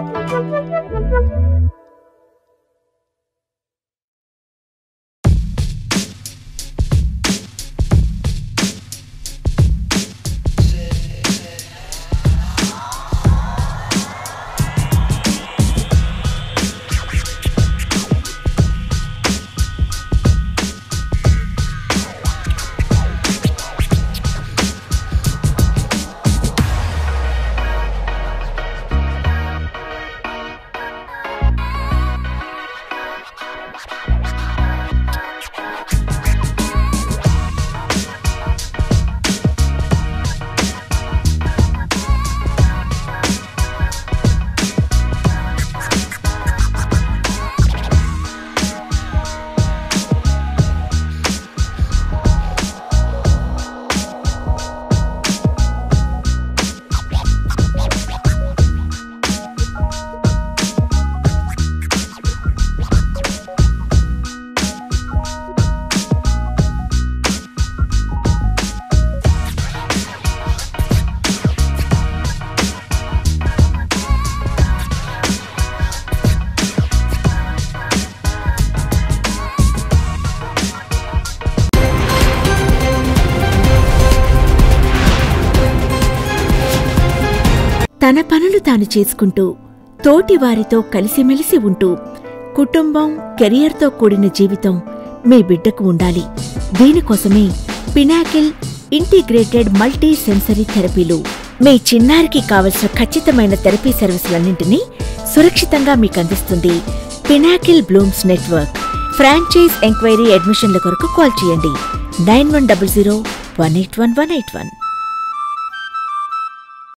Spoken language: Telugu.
తన పనులు తాను చేసుకుంటూ తోటి వారితో కలిసిమెలిసి ఉంటూ కుటుంబం కెరియర్తో కూడిన జీవితం మీ బిడ్డకు ఉండాలి దీనికోసమే పినాకిల్ ఇంటిగ్రేటెడ్ మల్టీ సెన్సరీ థెరపీలు మీ చిన్నారికి కావలసిన ఖచ్చితమైన థెరపీ సర్వీసులన్నింటినీ సురక్షితంగా మీకు అందిస్తుంది Pinnacle blooms network franchise enquiry అడ్మిషన్ల కొరకు కాల్ చేయండి nine one double zero one eight one one eight one